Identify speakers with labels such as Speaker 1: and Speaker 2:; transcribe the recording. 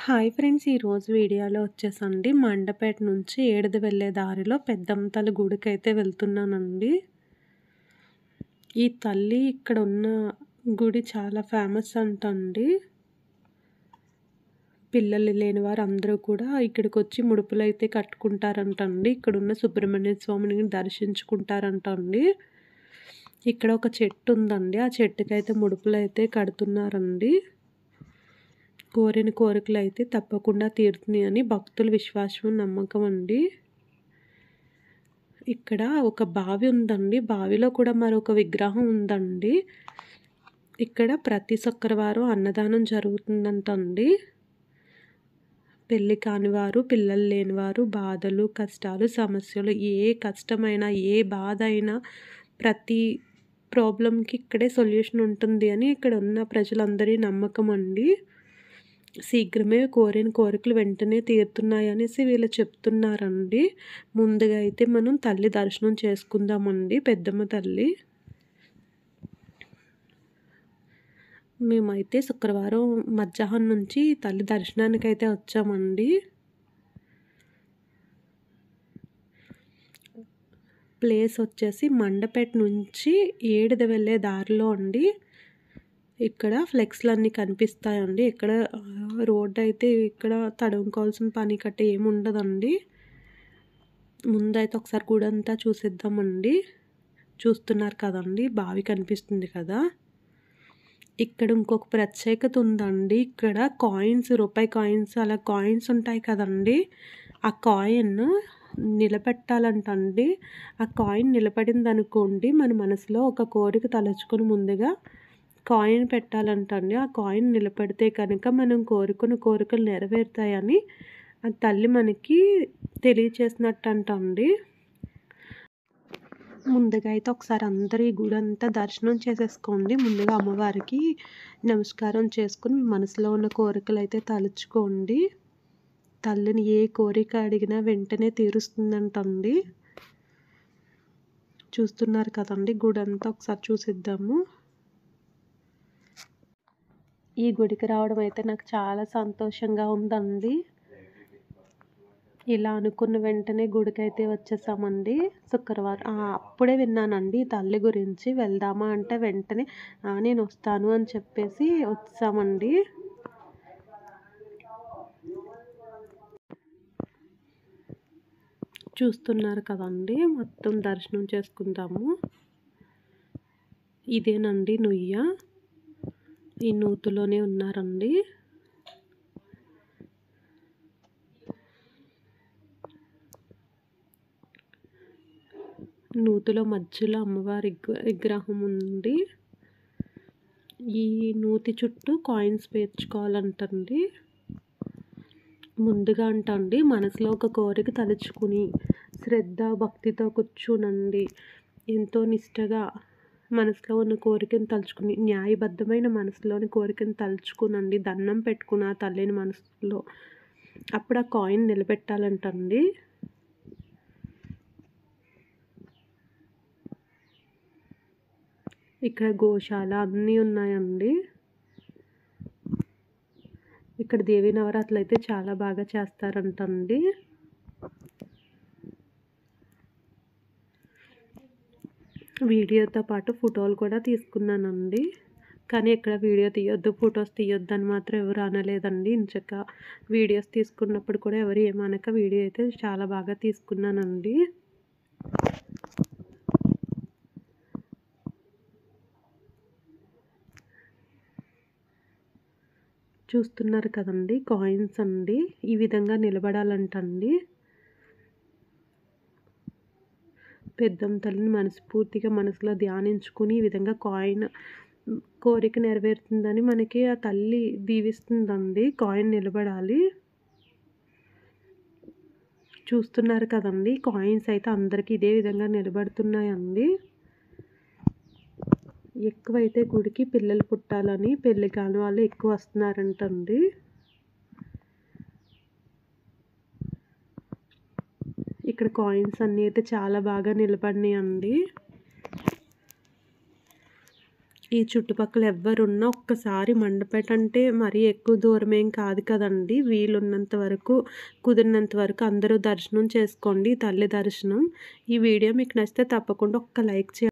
Speaker 1: hi friends ఈరోజు వీడియోలో వచ్చేసండి మండపేట నుంచి ఏడుది వెళ్ళే దారిలో పెద్దమ్మ తల్లి గుడికైతే వెళ్తున్నానండి ఈ తల్లి ఇక్కడ ఉన్న గుడి చాలా ఫేమస్ అంటండి పిల్లలు లేని వారు అందరూ కూడా ఇక్కడికి వచ్చి ముడుపులు అయితే కట్టుకుంటారంటండి ఇక్కడ ఉన్న సుబ్రహ్మణ్య స్వామిని దర్శించుకుంటారంటండి ఇక్కడ ఒక చెట్టు ఉందండి ఆ చెట్టుకైతే ముడుపులు అయితే కడుతున్నారండి కోరిన కోరికలు అయితే తప్పకుండా తీరుతున్నాయి అని భక్తుల విశ్వాసం నమ్మకం అండి ఇక్కడ ఒక బావి ఉందండి బావిలో కూడా మరొక విగ్రహం ఉందండి ఇక్కడ ప్రతి శుక్రవారం అన్నదానం జరుగుతుందంటండి పెళ్ళి కానివారు పిల్లలు లేనివారు బాధలు కష్టాలు సమస్యలు ఏ కష్టమైనా ఏ బాధ అయినా ప్రతి ప్రాబ్లంకి ఇక్కడే సొల్యూషన్ ఉంటుంది అని ఇక్కడ ఉన్న ప్రజలందరి నమ్మకం అండి శీఘ్రమే కోరిన కోరికలు వెంటనే తీరుతున్నాయి అనేసి వీళ్ళు చెప్తున్నారండి ముందుగా అయితే మనం తల్లి దర్శనం చేసుకుందామండి పెద్దమ్మ తల్లి మేమైతే శుక్రవారం మధ్యాహ్నం నుంచి తల్లి దర్శనానికి అయితే వచ్చామండి ప్లేస్ వచ్చేసి మండపేట నుంచి ఏడుద వెళ్ళే దారిలో అండి ఇక్కడ ఫ్లెక్స్లు అన్నీ కనిపిస్తాయండి ఇక్కడ రోడ్ అయితే ఇక్కడ తడుముకోవాల్సిన పని కట్ట ఏమి ఉండదండి ముందైతే ఒకసారి గుడి అంతా చూసిద్దామండి చూస్తున్నారు కదండి బావి కనిపిస్తుంది కదా ఇక్కడ ఇంకొక ప్రత్యేకత ఉందండి ఇక్కడ కాయిన్స్ రూపాయి కాయిన్స్ అలా కాయిన్స్ ఉంటాయి కదండి ఆ కాయిన్ నిలబెట్టాలంటండి ఆ కాయిన్ నిలబడింది అనుకోండి మన మనసులో ఒక కోరిక తలుచుకొని ముందుగా కాయిన్ పెట్టాలంటండి ఆ కాయిన్ నిలబడితే కనుక మనం కోరుకున్న కోరికలు నెరవేరుతాయని ఆ తల్లి మనకి తెలియచేసినట్టు అంటండి ముందుగా అయితే ఒకసారి అందరూ ఈ గుడి అంతా దర్శనం చేసేసుకోండి ముందుగా అమ్మవారికి నమస్కారం చేసుకుని మీ మనసులో ఉన్న కోరికలు అయితే తలుచుకోండి తల్లిని ఏ కోరిక అడిగినా వెంటనే తీరుస్తుందంటండి చూస్తున్నారు కదండి గుడి అంతా ఒకసారి చూసిద్దాము ఈ గుడికి రావడం అయితే నాకు చాలా సంతోషంగా ఉందండి ఇలా అనుకున్న వెంటనే గుడికి అయితే వచ్చేసామండి శుక్రవారం అప్పుడే విన్నానండి తల్లి గురించి వెళ్దామా అంటే వెంటనే నేను వస్తాను అని చెప్పేసి వచ్చామండి చూస్తున్నారు కదండి మొత్తం దర్శనం చేసుకుందాము ఇదేనండి నుయ్య ఈ నూతులోనే ఉన్నారండి నూతులో మధ్యలో అమ్మవారి విగ్రహం ఉంది ఈ నూతి చుట్టూ కాయిన్స్ పేర్చుకోవాలంటండి ముందుగా అంటండి మనసులో ఒక కోరిక తలుచుకుని శ్రద్ధ భక్తితో కూర్చునండి ఎంతో నిష్టగా మనసులో ఉన్న కోరికను తలుచుకుని న్యాయబద్ధమైన మనసులోని కోరికను తలుచుకునండి దండం పెట్టుకుని ఆ తల్లిని మనసులో అప్పుడు ఆ కాయిన్ నిలబెట్టాలంటండి ఇక్కడ గోశాల అన్నీ ఉన్నాయండి ఇక్కడ దేవీ నవరాత్రులు అయితే చాలా బాగా చేస్తారంటండి వీడియోతో పాటు ఫోటోలు కూడా తీసుకున్నానండి కానీ ఇక్కడ వీడియో తీయొద్దు ఫొటోస్ తీయొద్దు అని మాత్రం ఎవరు అనలేదండి ఇంచక వీడియోస్ తీసుకున్నప్పుడు కూడా ఎవరు ఏమనక వీడియో అయితే చాలా బాగా తీసుకున్నానండి చూస్తున్నారు కదండి కాయిన్స్ అండి ఈ విధంగా నిలబడాలంటండి పెద్దమ్మ తల్లిని మనస్ఫూర్తిగా మనసులో ధ్యానించుకుని ఈ విధంగా కాయిన్ కోరిక నెరవేరుతుందని మనకి ఆ తల్లి దీవిస్తుందండి కాయిన్ నిలబడాలి చూస్తున్నారు కదండి కాయిన్స్ అయితే అందరికీ ఇదే విధంగా నిలబడుతున్నాయండి ఎక్కువైతే గుడికి పిల్లలు పుట్టాలని పెళ్లి కాని వాళ్ళు ఎక్కువ వస్తున్నారంటండి ఇక్కడ కాయిన్స్ అన్నీ అయితే చాలా బాగా నిలబడినాయి అండి ఈ చుట్టుపక్కల ఎవ్వరున్నా ఒక్కసారి మండపేట అంటే మరీ ఎక్కువ దూరం ఏం కాదు కదండి వీలున్నంత వరకు కుదిరినంత వరకు అందరూ దర్శనం చేసుకోండి తల్లి దర్శనం ఈ వీడియో మీకు నచ్చితే తప్పకుండా ఒక్క లైక్ చేయండి